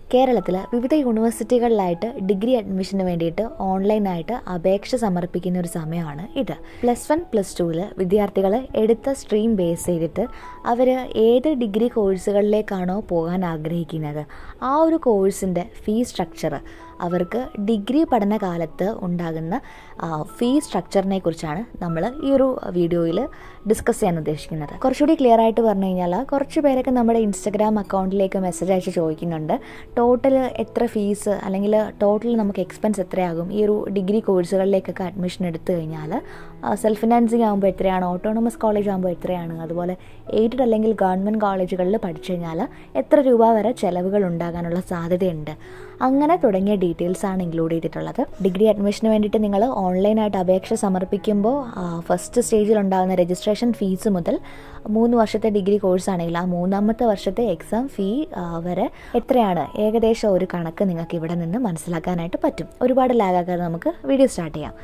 കേരളത്തിൽ വിവിധ യൂണിവേഴ്സിറ്റികളിലായിട്ട് ഡിഗ്രി അഡ്മിഷന് വേണ്ടിയിട്ട് ഓൺലൈനായിട്ട് അപേക്ഷ സമർപ്പിക്കുന്ന ഒരു സമയമാണ് ഇത് പ്ലസ് വൺ പ്ലസ് ടുവിൽ വിദ്യാർത്ഥികൾ എടുത്ത സ്ട്രീം ബേസ് ചെയ്തിട്ട് അവർ ഏത് ഡിഗ്രി കോഴ്സുകളിലേക്കാണോ പോകാൻ ആഗ്രഹിക്കുന്നത് ആ ഒരു കോഴ്സിൻ്റെ ഫീ സ്ട്രക്ചർ അവർക്ക് ഡിഗ്രി പഠനകാലത്ത് ഉണ്ടാകുന്ന ഫീ സ്ട്രക്ചറിനെ കുറിച്ചാണ് നമ്മൾ ഈ ഒരു വീഡിയോയിൽ ഡിസ്കസ് ചെയ്യാൻ ഉദ്ദേശിക്കുന്നത് കുറച്ചുകൂടി ക്ലിയർ ആയിട്ട് പറഞ്ഞു കഴിഞ്ഞാൽ കുറച്ച് പേരൊക്കെ നമ്മുടെ ഇൻസ്റ്റഗ്രാം അക്കൗണ്ടിലേക്ക് മെസ്സേജ് അയച്ച് ചോദിക്കുന്നുണ്ട് ടോട്ടൽ എത്ര ഫീസ് അല്ലെങ്കിൽ ടോട്ടൽ നമുക്ക് എക്സ്പെൻസ് എത്രയാകും ഈ ഒരു ഡിഗ്രി കോഴ്സുകളിലേക്കൊക്കെ അഡ്മിഷൻ എടുത്തു കഴിഞ്ഞാൽ സെൽഫ് ഫിനാൻസിങ് ആകുമ്പോൾ എത്രയാണ് ഓട്ടോണമസ് കോളേജ് ആകുമ്പോൾ എത്രയാണ് അതുപോലെ എയ്ഡഡ് അല്ലെങ്കിൽ ഗവൺമെൻറ് കോളേജുകളിൽ പഠിച്ചു കഴിഞ്ഞാൽ എത്ര രൂപ വരെ ചിലവുകൾ ഉണ്ടാകാനുള്ള സാധ്യതയുണ്ട് അങ്ങനെ തുടങ്ങിയ ഡീറ്റെയിൽസ് ആണ് ഇൻക്ലൂഡ് ചെയ്തിട്ടുള്ളത് ഡിഗ്രി അഡ്മിഷന് വേണ്ടിയിട്ട് നിങ്ങൾ ഓൺലൈനായിട്ട് അപേക്ഷ സമർപ്പിക്കുമ്പോൾ ഫസ്റ്റ് സ്റ്റേജിൽ ഉണ്ടാകുന്ന രജിസ്ട്രേഷൻ ഫീസ് മുതൽ മൂന്ന് വർഷത്തെ ഡിഗ്രി കോഴ്സ് ആണെങ്കിൽ ആ മൂന്നാമത്തെ വർഷത്തെ എക്സാം ഫീ വരെ എത്രയാണ് ഏകദേശം ഒരു കണക്ക് നിങ്ങൾക്ക് ഇവിടെ നിന്ന് മനസ്സിലാക്കാനായിട്ട് പറ്റും ഒരുപാട് ലാഗാക്കാതെ നമുക്ക് വീഡിയോ സ്റ്റാർട്ട് ചെയ്യാം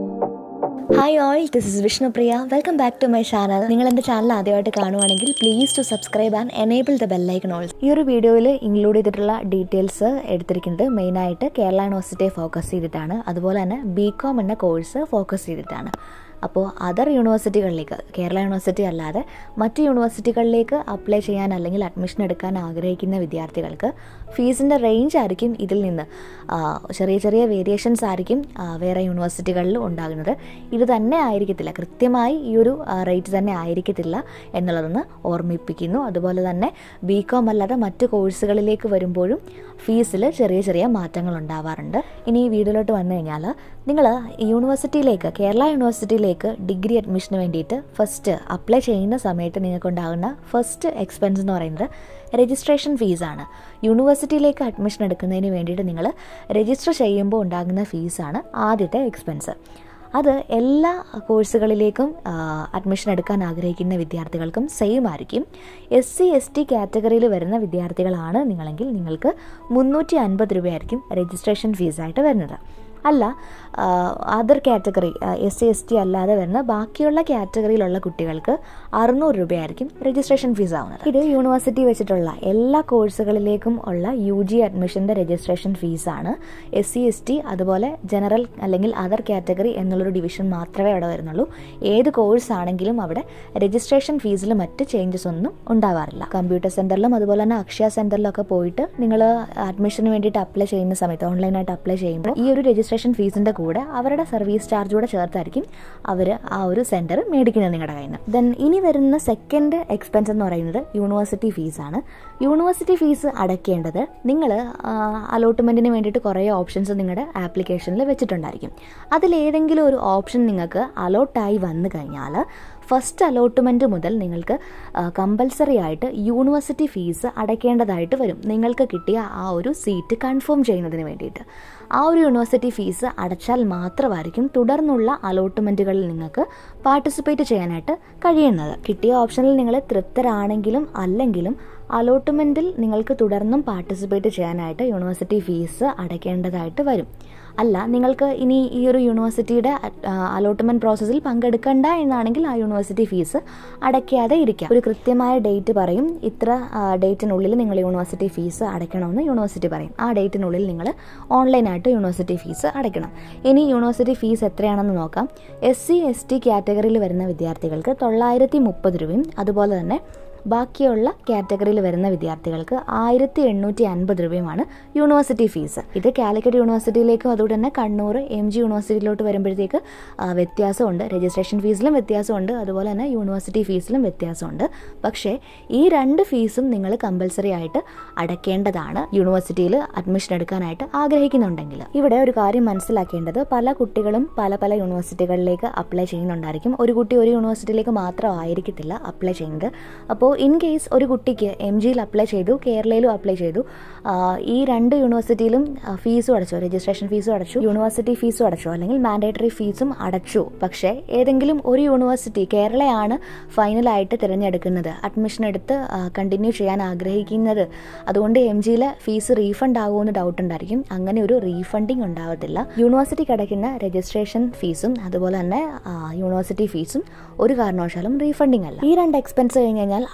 hi all this is Vishnupriya welcome back to my channel നിങ്ങൾ എൻ്റെ ചാനൽ ആദ്യമായിട്ട് കാണുവാണെങ്കിൽ please to subscribe and enable the bell icon also ഈ ഒരു വീഡിയോയിൽ ഇൻക്ലൂഡ് ചെയ്തിട്ടുള്ള ഡീറ്റെയിൽസ് എടുത്തിരിക്കുന്നത് മെയിനായിട്ട് കേരള യൂണിവേഴ്സിറ്റിയെ ഫോക്കസ് ചെയ്തിട്ടാണ് അതുപോലെ തന്നെ ബി കോം എന്ന കോഴ്സ് ഫോക്കസ് ചെയ്തിട്ടാണ് അപ്പോൾ അതർ യൂണിവേഴ്സിറ്റികളിലേക്ക് കേരള യൂണിവേഴ്സിറ്റി അല്ലാതെ മറ്റ് യൂണിവേഴ്സിറ്റികളിലേക്ക് അപ്ലൈ ചെയ്യാൻ അല്ലെങ്കിൽ അഡ്മിഷൻ എടുക്കാൻ ആഗ്രഹിക്കുന്ന വിദ്യാർത്ഥികൾക്ക് ഫീസിൻ്റെ റേഞ്ച് ആയിരിക്കും ഇതിൽ നിന്ന് ചെറിയ ചെറിയ വേരിയേഷൻസ് ആയിരിക്കും വേറെ യൂണിവേഴ്സിറ്റികളിൽ ഉണ്ടാകുന്നത് ഇത് തന്നെ ആയിരിക്കത്തില്ല കൃത്യമായി ഈ ഒരു റേറ്റ് തന്നെ ആയിരിക്കത്തില്ല എന്നുള്ളതൊന്ന് ഓർമ്മിപ്പിക്കുന്നു അതുപോലെ തന്നെ ബി കോം അല്ലാതെ മറ്റ് കോഴ്സുകളിലേക്ക് വരുമ്പോഴും ഫീസിൽ ചെറിയ ചെറിയ മാറ്റങ്ങൾ ഉണ്ടാവാറുണ്ട് ഇനി ഈ വീഡിയോയിലോട്ട് വന്നു കഴിഞ്ഞാൽ നിങ്ങൾ യൂണിവേഴ്സിറ്റിയിലേക്ക് കേരള യൂണിവേഴ്സിറ്റിയിലേക്ക് ഡിഗ്രി അഡ്മിഷന് വേണ്ടിയിട്ട് ഫസ്റ്റ് അപ്ലൈ ചെയ്യുന്ന സമയത്ത് നിങ്ങൾക്കുണ്ടാകുന്ന ഫസ്റ്റ് എക്സ്പെൻസ് എന്ന് പറയുന്നത് രജിസ്ട്രേഷൻ ഫീസാണ് യൂണിവേഴ്സിറ്റിയിലേക്ക് അഡ്മിഷൻ എടുക്കുന്നതിന് വേണ്ടിയിട്ട് നിങ്ങൾ രജിസ്റ്റർ ചെയ്യുമ്പോൾ ഉണ്ടാകുന്ന ഫീസാണ് ആദ്യത്തെ എക്സ്പെൻസ് അത് എല്ലാ കോഴ്സുകളിലേക്കും അഡ്മിഷൻ എടുക്കാൻ ആഗ്രഹിക്കുന്ന വിദ്യാർത്ഥികൾക്കും സെയിം ആയിരിക്കും എസ് സി എസ് ടി കാറ്റഗറിയിൽ വരുന്ന വിദ്യാർത്ഥികളാണ് നിങ്ങളെങ്കിൽ നിങ്ങൾക്ക് മുന്നൂറ്റി അൻപത് രൂപയായിരിക്കും രജിസ്ട്രേഷൻ ഫീസായിട്ട് വരുന്നത് അല്ല other category S C S T അല്ലാതെ വരുന്ന ബാക്കിയുള്ള കാറ്റഗറിയിലുള്ള കുട്ടികൾക്ക് അറുന്നൂറ് രൂപയായിരിക്കും രജിസ്ട്രേഷൻ ഫീസ് ആവുന്നത് ഇത് യൂണിവേഴ്സിറ്റി വെച്ചിട്ടുള്ള എല്ലാ കോഴ്സുകളിലേക്കും ഉള്ള യു ജി അഡ്മിഷൻ്റെ രജിസ്ട്രേഷൻ ഫീസാണ് എസ് സി എസ് ടി അതുപോലെ ജനറൽ അല്ലെങ്കിൽ അതർ കാറ്റഗറി എന്നുള്ളൊരു ഡിവിഷൻ മാത്രമേ അവിടെ വരുന്നുള്ളൂ ഏത് കോഴ്സ് ആണെങ്കിലും അവിടെ രജിസ്ട്രേഷൻ ഫീസിൽ മറ്റ് ചേഞ്ചസ് ഒന്നും ഉണ്ടാവാറില്ല കമ്പ്യൂട്ടർ സെൻറ്ററിലും അതുപോലെ തന്നെ അക്ഷയ സെൻറ്ററിലും ഒക്കെ പോയിട്ട് നിങ്ങൾ അഡ്മിഷന് വേണ്ടിയിട്ട് അപ്ലൈ ചെയ്യുന്ന സമയത്ത് ഓൺലൈനായിട്ട് അപ്ലൈ ചെയ്യുമ്പോൾ ഈ ഒരു രജിസ്ട്രേഷൻ ഫീസിൻ്റെ കൂടെ അവരുടെ സർവീസ് ചാർജ് കൂടെ ചേർത്തായിരിക്കും അവർ ആ ഒരു സെൻറ്റർ മേടിക്കുന്നത് നിങ്ങളുടെ കയ്യിൽ നിന്ന് ദെൻ ഇനി വരുന്ന സെക്കൻഡ് എക്സ്പെൻസ് എന്ന് പറയുന്നത് യൂണിവേഴ്സിറ്റി ഫീസാണ് യൂണിവേഴ്സിറ്റി ഫീസ് അടയ്ക്കേണ്ടത് നിങ്ങൾ അലോട്ട്മെൻറ്റിന് വേണ്ടിയിട്ട് കുറേ ഓപ്ഷൻസ് നിങ്ങളുടെ ആപ്ലിക്കേഷനിൽ വെച്ചിട്ടുണ്ടായിരിക്കും അതിലേതെങ്കിലും ഒരു ഓപ്ഷൻ നിങ്ങൾക്ക് അലോട്ടായി വന്നു കഴിഞ്ഞാൽ ഫസ്റ്റ് അലോട്ട്മെൻറ്റ് മുതൽ നിങ്ങൾക്ക് കമ്പൽസറി ആയിട്ട് യൂണിവേഴ്സിറ്റി ഫീസ് അടയ്ക്കേണ്ടതായിട്ട് വരും നിങ്ങൾക്ക് കിട്ടിയ ആ ഒരു സീറ്റ് കൺഫേം ചെയ്യുന്നതിന് വേണ്ടിയിട്ട് ആ ഒരു യൂണിവേഴ്സിറ്റി ഫീസ് അടച്ചാൽ മാത്രമായിരിക്കും തുടർന്നുള്ള അലോട്ട്മെൻറ്റുകളിൽ നിങ്ങൾക്ക് പാർട്ടിസിപ്പേറ്റ് ചെയ്യാനായിട്ട് കഴിയുന്നത് കിട്ടിയ ഓപ്ഷനിൽ നിങ്ങൾ തൃപ്തരാണെങ്കിലും അല്ലെങ്കിലും അലോട്ട്മെൻറ്റിൽ നിങ്ങൾക്ക് തുടർന്നും പാർട്ടിസിപ്പേറ്റ് ചെയ്യാനായിട്ട് യൂണിവേഴ്സിറ്റി ഫീസ് അടയ്ക്കേണ്ടതായിട്ട് വരും അല്ല നിങ്ങൾക്ക് ഇനി ഈ ഒരു യൂണിവേഴ്സിറ്റിയുടെ അലോട്ട്മെൻറ്റ് പ്രോസസ്സിൽ പങ്കെടുക്കണ്ട എന്നാണെങ്കിൽ ആ യൂണിവേഴ്സിറ്റി ഫീസ് അടയ്ക്കാതെ ഇരിക്കാം ഒരു കൃത്യമായ ഡേറ്റ് പറയും ഇത്ര ഡേറ്റിനുള്ളിൽ നിങ്ങൾ യൂണിവേഴ്സിറ്റി ഫീസ് അടയ്ക്കണമെന്ന് യൂണിവേഴ്സിറ്റി പറയും ആ ഡേറ്റിനുള്ളിൽ നിങ്ങൾ ഓൺലൈനായിട്ട് യൂണിവേഴ്സിറ്റി ഫീസ് അടയ്ക്കണം ഇനി യൂണിവേഴ്സിറ്റി ഫീസ് എത്രയാണെന്ന് നോക്കാം എസ് സി എസ് ടി കാറ്റഗറിയിൽ വരുന്ന വിദ്യാർത്ഥികൾക്ക് തൊള്ളായിരത്തി മുപ്പത് രൂപയും അതുപോലെ തന്നെ ബാക്കിയുള്ള കാറ്റഗറിയിൽ വരുന്ന വിദ്യാർത്ഥികൾക്ക് ആയിരത്തി എണ്ണൂറ്റി അൻപത് രൂപയുമാണ് യൂണിവേഴ്സിറ്റി ഫീസ് ഇത് കാലിക്കറ്റ് യൂണിവേഴ്സിറ്റിയിലേക്കും അതുകൊണ്ട് തന്നെ കണ്ണൂർ എം ജി യൂണിവേഴ്സിറ്റിയിലോട്ട് വരുമ്പോഴത്തേക്ക് വ്യത്യാസമുണ്ട് രജിസ്ട്രേഷൻ ഫീസിലും വ്യത്യാസമുണ്ട് അതുപോലെ തന്നെ യൂണിവേഴ്സിറ്റി ഫീസിലും വ്യത്യാസമുണ്ട് പക്ഷേ ഈ രണ്ട് ഫീസും നിങ്ങൾ കമ്പൽസറി ആയിട്ട് അടയ്ക്കേണ്ടതാണ് യൂണിവേഴ്സിറ്റിയിൽ അഡ്മിഷൻ എടുക്കാനായിട്ട് ആഗ്രഹിക്കുന്നുണ്ടെങ്കിൽ ഇവിടെ ഒരു കാര്യം മനസ്സിലാക്കേണ്ടത് പല കുട്ടികളും പല പല യൂണിവേഴ്സിറ്റികളിലേക്ക് അപ്ലൈ ചെയ്യുന്നുണ്ടായിരിക്കും ഒരു കുട്ടി ഒരു യൂണിവേഴ്സിറ്റിയിലേക്ക് മാത്രം ആയിരിക്കത്തില്ല അപ്ലൈ ചെയ്യുന്നത് അപ്പോൾ ഇൻ കേസ് ഒരു കുട്ടിക്ക് എം ജിയിൽ അപ്ലൈ ചെയ്തു കേരളയിലും അപ്ലൈ ചെയ്തു ഈ രണ്ട് യൂണിവേഴ്സിറ്റിയിലും ഫീസും അടച്ചു രജിസ്ട്രേഷൻ ഫീസും അടച്ചു യൂണിവേഴ്സിറ്റി ഫീസും അടച്ചു അല്ലെങ്കിൽ മാൻഡേറ്ററി ഫീസും അടച്ചു പക്ഷേ ഏതെങ്കിലും ഒരു യൂണിവേഴ്സിറ്റി കേരളയാണ് ഫൈനലായിട്ട് തിരഞ്ഞെടുക്കുന്നത് അഡ്മിഷൻ എടുത്ത് കണ്ടിന്യൂ ചെയ്യാൻ ആഗ്രഹിക്കുന്നത് അതുകൊണ്ട് എം ജിയിലെ ഫീസ് റീഫണ്ട് ആകുമെന്ന് ഡൗട്ട് ഉണ്ടായിരിക്കും അങ്ങനെ ഒരു റീഫണ്ടിങ് ഉണ്ടാവത്തില്ല യൂണിവേഴ്സിറ്റിക്ക് അടയ്ക്കുന്ന രജിസ്ട്രേഷൻ ഫീസും അതുപോലെ തന്നെ യൂണിവേഴ്സിറ്റി ഫീസും ഒരു കാരണവശാലും റീഫണ്ടിങ് അല്ല ഈ രണ്ട് എക്സ്പെൻസ് കഴിഞ്ഞ് കഴിഞ്ഞാൽ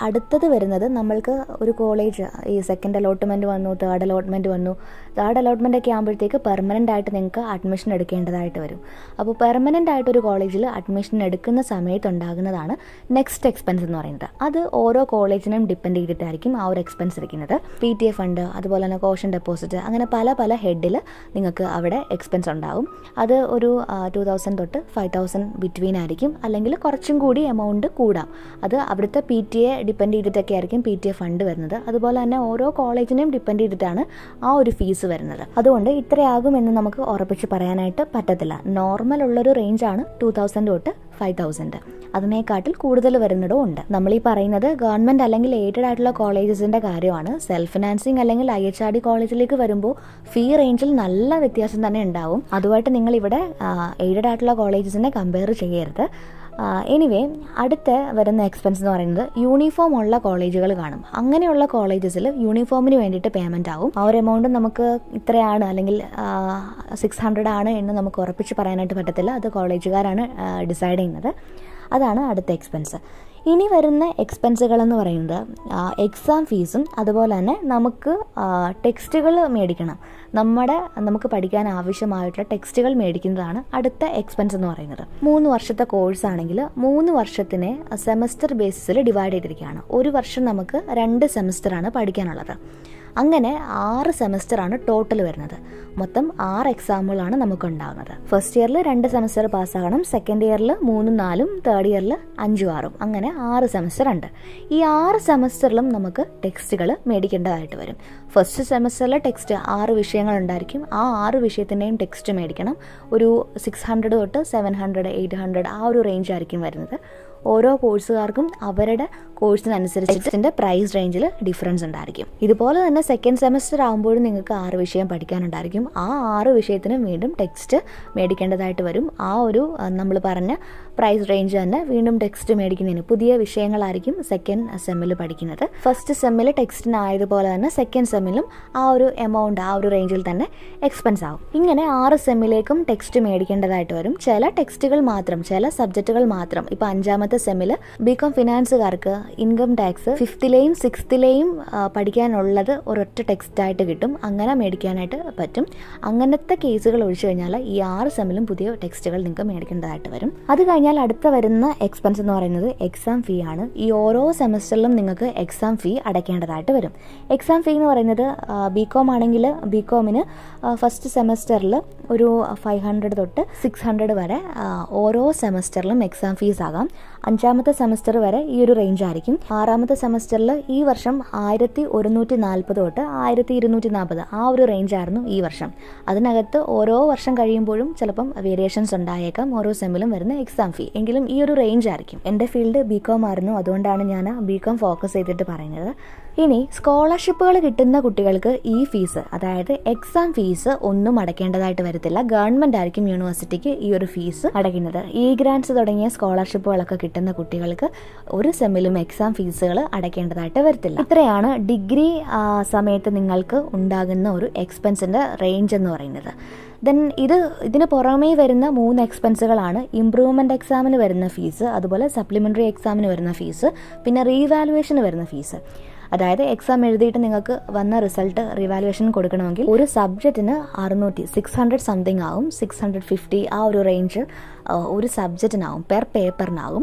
അടുത്തത് വരുന്നത് നമ്മൾക്ക് ഒരു കോളേജ് ഈ സെക്കൻഡ് അലോട്ട്മെൻറ്റ് വന്നു തേർഡ് അലോട്ട്മെൻറ്റ് വന്നു തേർഡ് അലോട്ട്മെൻ്റ് ഒക്കെ ആകുമ്പോഴത്തേക്ക് പെർമനൻ്റ് ആയിട്ട് നിങ്ങൾക്ക് അഡ്മിഷൻ എടുക്കേണ്ടതായിട്ട് വരും അപ്പോൾ പെർമനൻ്റ് ആയിട്ട് ഒരു കോളേജിൽ അഡ്മിഷൻ എടുക്കുന്ന സമയത്ത് ഉണ്ടാകുന്നതാണ് നെക്സ്റ്റ് എക്സ്പെൻസ് എന്ന് പറയുന്നത് അത് ഓരോ കോളേജിനും ഡിപ്പെൻഡ് ചെയ്തിട്ടായിരിക്കും ആ ഒരു എക്സ്പെൻസ് ഇരിക്കുന്നത് പി ടി എ ഫണ്ട് അതുപോലെ തന്നെ കോഷൻ ഡെപ്പോസിറ്റ് അങ്ങനെ പല പല ഹെഡിൽ നിങ്ങൾക്ക് അവിടെ എക്സ്പെൻസ് ഉണ്ടാവും അത് ഒരു ടു തൗസൻഡ് തൊട്ട് ഫൈവ് തൗസൻഡ് ബിറ്റ്വീൻ ആയിരിക്കും അല്ലെങ്കിൽ കുറച്ചും കൂടി എമൗണ്ട് കൂടാം അത് അവിടുത്തെ പി ടി എ ഡിപ്പെൻഡ് ചെയ്തിട്ടൊക്കെ ആയിരിക്കും പി ടി എ ഫണ്ട് വരുന്നത് അതുപോലെ തന്നെ ഓരോ കോളേജിനെയും ഡിപ്പെൻഡ് ചെയ്തിട്ടാണ് ആ ഒരു ഫീസ് വരുന്നത് അതുകൊണ്ട് ഇത്രയാകുമെന്ന് നമുക്ക് ഉറപ്പിച്ച് പറയാനായിട്ട് പറ്റത്തില്ല നോർമൽ ഉള്ളൊരു റേഞ്ചാണ് ടു തൗസൻഡ് തൊട്ട് ഫൈവ് തൗസൻഡ് അതിനേക്കാട്ടിൽ കൂടുതൽ വരുന്നതും ഉണ്ട് നമ്മൾ ഈ പറയുന്നത് ഗവൺമെന്റ് അല്ലെങ്കിൽ എയ്ഡഡ് ആയിട്ടുള്ള കോളേജസിന്റെ കാര്യമാണ് സെൽഫ് ഫിനാൻസിങ് അല്ലെങ്കിൽ ഐ എച്ച് ആർ ഡി കോളേജിലേക്ക് വരുമ്പോൾ ഫീ റേഞ്ചിൽ നല്ല വ്യത്യാസം തന്നെ ഉണ്ടാവും അതുമായിട്ട് നിങ്ങൾ ഇവിടെ എയ്ഡഡ് ആയിട്ടുള്ള കോളേജസിനെ കമ്പയർ ചെയ്യരുത് എനിവേ അടുത്ത വരുന്ന എക്സ്പെൻസ് എന്ന് പറയുന്നത് യൂണിഫോം ഉള്ള കോളേജുകൾ കാണും അങ്ങനെയുള്ള കോളേജസിൽ യൂണിഫോമിന് വേണ്ടിയിട്ട് പേയ്മെൻ്റ് ആവും ആ ഒരു എമൗണ്ട് നമുക്ക് ഇത്രയാണ് അല്ലെങ്കിൽ സിക്സ് ഹൺഡ്രഡ് ആണ് എന്ന് നമുക്ക് ഉറപ്പിച്ച് പറയാനായിട്ട് പറ്റത്തില്ല അത് കോളേജുകാരാണ് ഡിസൈഡ് ചെയ്യുന്നത് അതാണ് അടുത്ത എക്സ്പെൻസ് ഇനി വരുന്ന എക്സ്പെൻസുകൾ എന്ന് പറയുന്നത് എക്സാം ഫീസും അതുപോലെ തന്നെ നമുക്ക് ടെക്സ്റ്റുകൾ മേടിക്കണം നമ്മുടെ നമുക്ക് പഠിക്കാൻ ആവശ്യമായിട്ടുള്ള ടെക്സ്റ്റുകൾ മേടിക്കുന്നതാണ് അടുത്ത എക്സ്പെൻസ് എന്ന് പറയുന്നത് മൂന്ന് വർഷത്തെ കോഴ്സ് ആണെങ്കിൽ മൂന്ന് വർഷത്തിനെ സെമസ്റ്റർ ബേസിസിൽ ഡിവൈഡ് ചെയ്തിരിക്കുകയാണ് ഒരു വർഷം നമുക്ക് രണ്ട് സെമസ്റ്ററാണ് പഠിക്കാനുള്ളത് അങ്ങനെ ആറ് സെമസ്റ്ററാണ് ടോട്ടൽ വരുന്നത് മൊത്തം ആറ് എക്സാമുകളാണ് നമുക്ക് ഉണ്ടാകുന്നത് ഫസ്റ്റ് ഇയറിൽ രണ്ട് സെമസ്റ്റർ പാസ്സാകണം സെക്കൻഡ് ഇയറിൽ മൂന്നും നാലും തേർഡ് ഇയറിൽ അഞ്ചും ആറും അങ്ങനെ ആറ് സെമസ്റ്റർ ഉണ്ട് ഈ ആറ് സെമസ്റ്ററിലും നമുക്ക് ടെക്സ്റ്റുകൾ മേടിക്കേണ്ടതായിട്ട് വരും ഫസ്റ്റ് സെമസ്റ്ററിലെ ടെക്സ്റ്റ് ആറ് വിഷയങ്ങൾ ഉണ്ടായിരിക്കും ആ ആറ് വിഷയത്തിൻ്റെയും ടെക്സ്റ്റ് മേടിക്കണം ഒരു സിക്സ് ഹൺഡ്രഡ് തൊട്ട് സെവൻ ഹൺഡ്രഡ് എയ്റ്റ് ഹൺഡ്രഡ് ആ ഒരു റേഞ്ച് ആയിരിക്കും വരുന്നത് ഓരോ കോഴ്സുകാർക്കും അവരുടെ കോഴ്സിനനുസരിച്ച് പ്രൈസ് റേഞ്ചിൽ ഡിഫറൻസ് ഉണ്ടായിരിക്കും ഇതുപോലെ തന്നെ സെക്കൻഡ് സെമസ്റ്റർ ആകുമ്പോഴും നിങ്ങൾക്ക് ആറ് വിഷയം പഠിക്കാനുണ്ടായിരിക്കും ആ ആറ് വിഷയത്തിനും വീണ്ടും ടെക്സ്റ്റ് മേടിക്കേണ്ടതായിട്ട് വരും ആ ഒരു നമ്മൾ പറഞ്ഞ പ്രൈസ് റേഞ്ച് തന്നെ വീണ്ടും ടെക്സ്റ്റ് മേടിക്കുന്നതിന് പുതിയ വിഷയങ്ങളായിരിക്കും സെക്കൻഡ് സെമ്മിൽ പഠിക്കുന്നത് ഫസ്റ്റ് സെമ്മിൽ ടെക്സ്റ്റിനായതുപോലെ തന്നെ സെക്കൻഡ് സെമ്മിലും ആ ഒരു എമൗണ്ട് ആ ഒരു റേഞ്ചിൽ തന്നെ എക്സ്പെൻസ് ആവും ഇങ്ങനെ ആറ് സെമ്മിലേക്കും ടെക്സ്റ്റ് മേടിക്കേണ്ടതായിട്ട് വരും ചില ടെക്സ്റ്റുകൾ മാത്രം ചില സബ്ജക്റ്റുകൾ മാത്രം ഇപ്പൊ അഞ്ചാമത്തെ സെമ്മിൽ ബികോം ഫിനാൻസുകാർക്ക് ഇൻകം ടാക്സ് ഫിഫ്ത്തിലെയും സിക്സ്ത്തിലെയും പഠിക്കാനുള്ളത് ഒരൊറ്റ ടെക്സ്റ്റ് ആയിട്ട് കിട്ടും അങ്ങനെ മേടിക്കാനായിട്ട് പറ്റും അങ്ങനത്തെ കേസുകൾ ഒഴിച്ചു കഴിഞ്ഞാൽ ഈ ആറ് സെമ്മിലും പുതിയ ടെക്സ്റ്റുകൾ നിങ്ങൾക്ക് മേടിക്കേണ്ടതായിട്ട് വരും അത് കഴിഞ്ഞാൽ അടുത്ത വരുന്ന എക്സ്പെൻസ് എന്ന് പറയുന്നത് എക്സാം ഫീ ആണ് ഈ ഓരോ സെമസ്റ്ററിലും നിങ്ങൾക്ക് എക്സാം ഫീ അടയ്ക്കേണ്ടതായിട്ട് വരും എക്സാം ഫീ എന്ന് പറയുന്നത് ബി കോം ആണെങ്കിൽ ബി കോമിന് ഫസ്റ്റ് സെമസ്റ്ററിൽ ഒരു ഫൈവ് ഹൺഡ്രഡ് തൊട്ട് സിക്സ് ഹൺഡ്രഡ് വരെ ഓരോ സെമസ്റ്ററിലും എക്സാം ഫീസ് ആകാം അഞ്ചാമത്തെ സെമസ്റ്റർ വരെ ഈ ഒരു റേഞ്ച് ആയിരിക്കും ആറാമത്തെ സെമസ്റ്ററിൽ ഈ വർഷം ആയിരത്തി ഒരുന്നൂറ്റി നാൽപ്പത് തൊട്ട് ആയിരത്തി ഇരുന്നൂറ്റി നാൽപ്പത് ആ ഒരു റേഞ്ച് ആയിരുന്നു ഈ വർഷം അതിനകത്ത് ഓരോ വർഷം കഴിയുമ്പോഴും ചിലപ്പം വേരിയേഷൻസ് ഉണ്ടായേക്കാം ഓരോ സെമ്മിലും വരുന്ന എക്സാം ഫീ എങ്കിലും ഈ ഒരു റേഞ്ച് ആയിരിക്കും എൻ്റെ ഫീൽഡ് ബി കോം ആയിരുന്നു അതുകൊണ്ടാണ് ഞാൻ ബി കോം ഫോക്കസ് ചെയ്തിട്ട് പറയുന്നത് ഇനി സ്കോളർഷിപ്പുകൾ കിട്ടുന്ന കുട്ടികൾക്ക് ഈ ഫീസ് അതായത് എക്സാം ഫീസ് ഒന്നും അടയ്ക്കേണ്ടതായിട്ട് വരത്തില്ല ഗവൺമെന്റ് ആയിരിക്കും യൂണിവേഴ്സിറ്റിക്ക് ഈ ഒരു ഫീസ് അടയ്ക്കുന്നത് ഇ ഗ്രാൻസ് തുടങ്ങിയ സ്കോളർഷിപ്പുകളൊക്കെ കിട്ടുന്ന കുട്ടികൾക്ക് ഒരു സെമ്മിലും എക്സാം ഫീസുകൾ അടയ്ക്കേണ്ടതായിട്ട് വരത്തില്ല ഇത്രയാണ് ഡിഗ്രി സമയത്ത് നിങ്ങൾക്ക് ഉണ്ടാകുന്ന ഒരു എക്സ്പെൻസിന്റെ റേഞ്ച് എന്ന് പറയുന്നത് ദെൻ ഇത് ഇതിന് പുറമേ വരുന്ന മൂന്ന് എക്സ്പെൻസുകളാണ് ഇംപ്രൂവ്മെന്റ് എക്സാമിന് വരുന്ന ഫീസ് അതുപോലെ സപ്ലിമെന്ററി എക്സാമിന് വരുന്ന ഫീസ് പിന്നെ റീവാലുവേഷന് വരുന്ന ഫീസ് അതായത് എക്സാം എഴുതിയിട്ട് നിങ്ങൾക്ക് വന്ന റിസൾട്ട് റിവാലുവേഷൻ കൊടുക്കണമെങ്കിൽ ഒരു സബ്ജക്റ്റിന് അറുന്നൂറ്റി സിക്സ് ഹൺഡ്രഡ് സംതിങ് ആവും സിക്സ് ഹൺഡ്രഡ് ഫിഫ്റ്റി ആ ഒരു റേഞ്ച് ഒരു സബ്ജക്റ്റിനാവും പെർ പേപ്പറിനാവും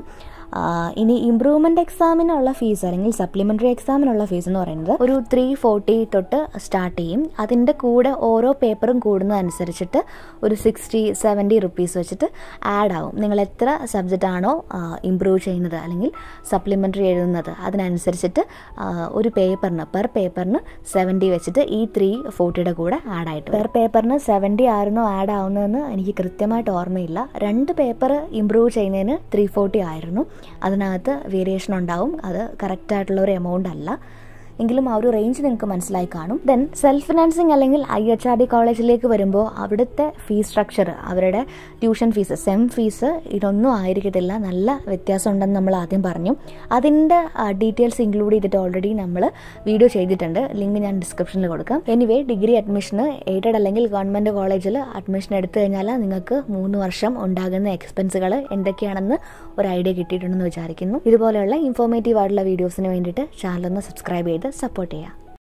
ഇനി ഇംപ്രൂവ്മെന്റ് എക്സാമിനുള്ള ഫീസ് അല്ലെങ്കിൽ സപ്ലിമെന്ററി എക്സാമിനുള്ള ഫീസ് എന്ന് പറയുന്നത് ഒരു ത്രീ ഫോർട്ടി തൊട്ട് സ്റ്റാർട്ട് ചെയ്യും അതിൻ്റെ കൂടെ ഓരോ പേപ്പറും കൂടുന്നതനുസരിച്ചിട്ട് ഒരു സിക്സ്റ്റി സെവൻറ്റി റുപ്പീസ് വെച്ചിട്ട് ആഡ് ആവും നിങ്ങൾ എത്ര സബ്ജക്റ്റ് ആണോ ഇംപ്രൂവ് ചെയ്യുന്നത് അല്ലെങ്കിൽ സപ്ലിമെന്ററി എഴുതുന്നത് അതിനനുസരിച്ചിട്ട് ഒരു പേപ്പറിന് പെർ പേപ്പറിന് സെവൻറ്റി വെച്ചിട്ട് ഈ ത്രീ ഫോർട്ടിയുടെ കൂടെ ആഡ് ആയിട്ട് പെർ പേപ്പറിന് സെവൻറ്റി ആയിരുന്നോ ആഡ് ആവുന്നതെന്ന് എനിക്ക് കൃത്യമായിട്ട് ഓർമ്മയില്ല രണ്ട് പേപ്പർ ഇംപ്രൂവ് ചെയ്യുന്നതിന് ത്രീ ഫോർട്ടി ആയിരുന്നു അതിനകത്ത് വേരിയേഷൻ ഉണ്ടാവും അത് കറക്റ്റായിട്ടുള്ള ഒരു എമൗണ്ട് അല്ല എങ്കിലും ആ ഒരു റേഞ്ച് നിങ്ങൾക്ക് മനസ്സിലായി കാണും ദെൻ സെൽഫ് ഫിനാൻസിങ് അല്ലെങ്കിൽ ഐ എച്ച് ആർ ഡി കോളേജിലേക്ക് വരുമ്പോൾ അവിടുത്തെ ഫീസ് സ്ട്രക്ചർ അവരുടെ ട്യൂഷൻ ഫീസ് സെം ഫീസ് ഇതൊന്നും ആയിരിക്കത്തില്ല നല്ല വ്യത്യാസം ഉണ്ടെന്ന് നമ്മൾ ആദ്യം പറഞ്ഞു അതിൻ്റെ ഡീറ്റെയിൽസ് ഇൻക്ലൂഡ് ചെയ്തിട്ട് ഓൾറെഡി നമ്മൾ വീഡിയോ ചെയ്തിട്ടുണ്ട് ലിങ്ക് ഞാൻ ഡിസ്ക്രിപ്ഷനിൽ കൊടുക്കാം എനിവേ ഡിഗ്രി അഡ്മിഷന് എയ്ഡഡ് അല്ലെങ്കിൽ ഗവൺമെൻറ് കോളേജിൽ അഡ്മിഷൻ എടുത്തു കഴിഞ്ഞാൽ നിങ്ങൾക്ക് മൂന്ന് വർഷം ഉണ്ടാകുന്ന എക്സ്പെൻസുകൾ എന്തൊക്കെയാണെന്ന് ഒരു ഐഡിയ കിട്ടിയിട്ടുണ്ടെന്ന് വിചാരിക്കുന്നു ഇതുപോലെയുള്ള ഇൻഫോർമേറ്റീവ് ആയിട്ടുള്ള വീഡിയോസിന് വേണ്ടിയിട്ട് ചാനൽ ഒന്ന് സബ്സ്ക്രൈബ് ചെയ്ത് സപ്പോർട്ട് ചെയ്യുക